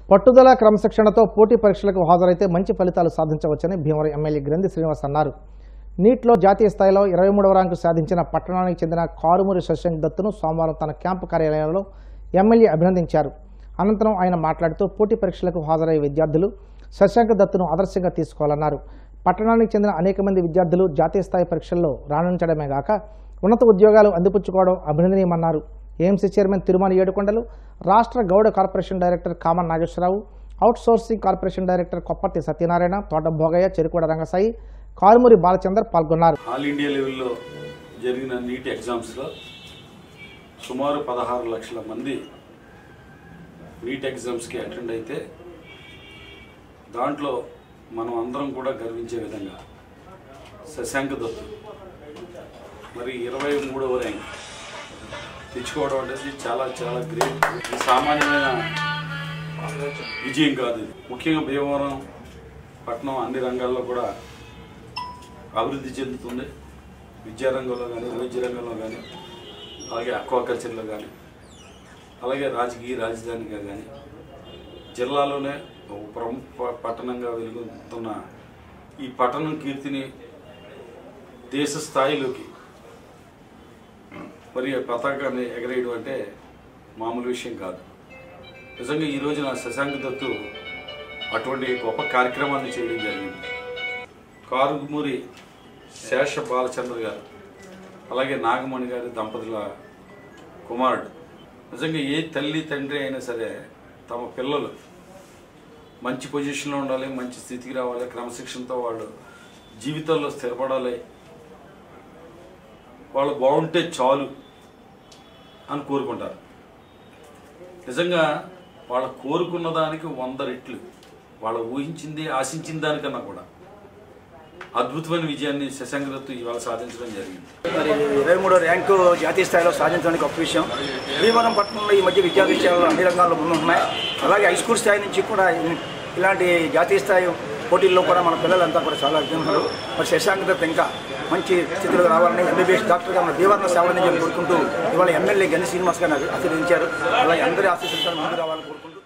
పట్టుదల క్రమశిక్షణతో పోటీ పరీక్షలకు హాజరైతే మంచి ఫలితాలు సాధించవచ్చని భీమవరం ఎమ్మెల్యే గ్రంథి శ్రీనివాస్ అన్నారు నీట్లో జాతీయ స్థాయిలో ఇరవై మూడవ ర్యాంకు సాధించిన పట్టణానికి చెందిన కారుమూరి శశాంక్ దత్తును సోమవారం తన క్యాంపు కార్యాలయంలో ఎమ్మెల్యే అభినందించారు అనంతరం ఆయన మాట్లాడుతూ పోటీ పరీక్షలకు హాజరయ్యే విద్యార్థులు శశాంక్ దత్తును ఆదర్శంగా తీసుకోవాలన్నారు పట్టణానికి చెందిన అనేక మంది విద్యార్థులు జాతీయ స్థాయి పరీక్షల్లో రాణించడమే గాక ఉన్నత ఉద్యోగాలు అందిపుచ్చుకోవడం అభినందనీయమన్నారు ఏఎంసీ చైర్మన్ తిరుమల ఏడుకొండలు రాష్ట్ర Gouda corporation director Kaman Nageswararao out sourcing corporation director Kopparthi Satyanarayana Thota Bhogaiah చెరుకూడ Rangasai Karumuri Balachander పాల్గొన్నారు ఆల్ ఇండియా లెవెల్లో జరిగిన నీట్ ఎగ్జామ్స్లో సుమారు పదహారు లక్షల మంది నీట్ ఎగ్జామ్స్కి అటెండ్ అయితే దాంట్లో మనం అందరం కూడా గర్వించే విధంగా శశాంక్ దత్తు మరి ఇరవై మూడవ ర్యాంక్ తెచ్చుకోవడం అనేది చాలా చాలా గ్రేట్ ఇది సామాన్యమైన విజయం కాదు ఇది ముఖ్యంగా భీమవరం పట్టణం అన్ని రంగాల్లో కూడా అభివృద్ధి చెందుతుంది విద్యారంగంలో కానీ వైద్య రంగంలో కానీ అలాగే అక్వాకల్చర్లో కానీ అలాగే రాజకీయ రాజధానిగా కానీ జిల్లాలోనే ఒక ప్రముఖ పట్టణంగా వెలుగుతున్న ఈ పట్టణం కీర్తిని దేశ స్థాయిలోకి మరి ఆ పతాకాన్ని ఎగరేయడం అంటే మామూలు విషయం కాదు నిజంగా ఈ రోజున శశాంక్ దత్తు అటువంటి గొప్ప కార్యక్రమాన్ని చేయడం జరిగింది కారుగుమూరి శేష బాలచంద్ర గారు అలాగే నాగమణి గారి దంపతుల కుమారుడు నిజంగా ఏ తల్లి తండ్రి అయినా సరే తమ పిల్లలు మంచి పొజిషన్లో ఉండాలి మంచి స్థితికి రావాలి క్రమశిక్షణతో వాళ్ళు జీవితంలో స్థిరపడాలి వాళ్ళు బాగుంటే చాలు అని కోరుకుంటారు నిజంగా వాళ్ళ కోరుకున్న దానికి వంద రెట్లు వాళ్ళ ఊహించింది ఆశించిన దానికన్నా కూడా అద్భుతమైన విజయాన్ని శశాంక్ దత్తు ఇవాళ సాధించడం జరిగింది మరి ఇరవై మూడో ర్యాంకు జాతీయ స్థాయిలో సాధించడానికి గొప్ప విషయం భీమవరం పట్టణంలో ఈ మధ్య విద్యా విషయాల్లో అన్ని రంగాల్లో ముందుంటున్నాయి అలాగే హై స్కూల్ స్థాయి నుంచి కూడా ఇ- ఇలాంటి జాతీయ స్థాయి పోటీల్లో కూడా మన పిల్లలంతా కూడా చాలా అర్జునున్నారు మరి శశాంక్ దత్ ఇంకా మంచి స్థితిలో రావాలని ఎంబీబీఎస్ డాక్టర్గా మన భీమవరం సేవలని కోరుకుంటూ ఇవాళ ఎమ్మెల్యే గని శ్రీనివాస్ గారిని ఆశీర్వదించారు అలాగే అందరి ఆశీస్సులతో ముందు రావాలని కోరుకుంటూ